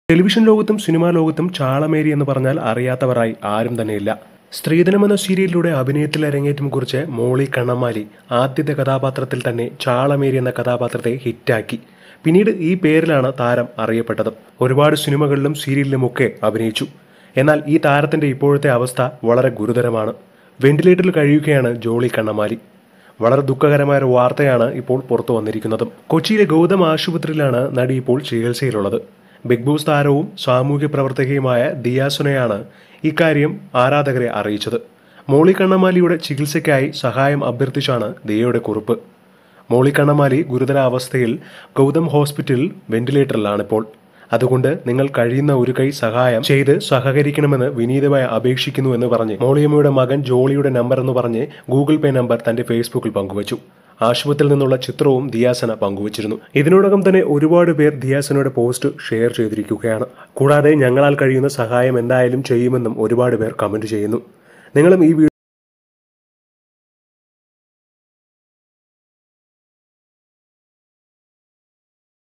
television ലോകത്തും cinema ലോകത്തും ചാളമേരി എന്ന് പറഞ്ഞാൽ അറിയാത്തവരായി ആരും തന്നെയില്ല സ്ത്രീധനം എന്ന സീരിയലിലൂടെ അഭിനയത്തിൽ അരങ്ങേറ്റം കുറിച്ച് മോളി കണ്ണമ്മാലി ആദ്യത്തെ കഥാപാത്രത്തിൽ തന്നെ ചാളമേരി എന്ന കഥാപാത്രത്തെ ഹിറ്റാക്കി പിന്നീട് ഈ പേരിലാണ് താരം അറിയപ്പെട്ടത് ഒരുപാട് സിനിമകളിലും സീരിയലിലുമൊക്കെ അഭിനയിച്ചു എന്നാൽ ഈ താരത്തിന്റെ ഇപ്പോഴത്തെ അവസ്ഥ വളരെ ഗുരുതരമാണ് വെന്റിലേറ്ററിൽ കഴിയുകയാണ് ജോളി കണ്ണമാലി വളരെ ദുഃഖകരമായ ഒരു വാർത്തയാണ് ഇപ്പോൾ പുറത്തു വന്നിരിക്കുന്നത് കൊച്ചിയിലെ ഗൗതം ആശുപത്രിയിലാണ് നടി ഇപ്പോൾ ചികിത്സയിലുള്ളത് ബിഗ് ബോസ് താരവും സാമൂഹ്യ പ്രവർത്തകയുമായ ദിയാസുനയാണ് ഇക്കാര്യം ആരാധകരെ അറിയിച്ചത് മോളി കണ്ണമാലിയുടെ ചികിത്സയ്ക്കായി സഹായം അഭ്യർത്ഥിച്ചാണ് ദിയയുടെ കുറിപ്പ് മോളി കണ്ണമാലി ഗുരുതരാവസ്ഥയിൽ ഗൗതം ഹോസ്പിറ്റലിൽ വെന്റിലേറ്ററിലാണിപ്പോൾ അതുകൊണ്ട് നിങ്ങൾ കഴിയുന്ന ഒരു കൈ സഹായം ചെയ്ത് സഹകരിക്കണമെന്ന് വിനീതമായി അപേക്ഷിക്കുന്നു എന്ന് പറഞ്ഞ് മോളിയമ്മയുടെ മകൻ ജോളിയുടെ നമ്പർ എന്ന് പറഞ്ഞ് ഗൂഗിൾ പേ നമ്പർ തന്റെ ഫേസ്ബുക്കിൽ പങ്കുവച്ചു ആശുപത്രിയിൽ നിന്നുള്ള ചിത്രവും ദിയാസന പങ്കുവച്ചിരുന്നു ഇതിനോടകം തന്നെ ഒരുപാട് പേർ ദിയാസനയുടെ പോസ്റ്റ് ഷെയർ ചെയ്തിരിക്കുകയാണ് കൂടാതെ ഞങ്ങളാൽ കഴിയുന്ന സഹായം എന്തായാലും ചെയ്യുമെന്നും ഒരുപാട് പേർ കമന്റ് ചെയ്യുന്നു നിങ്ങളും ഈ വീഡിയോ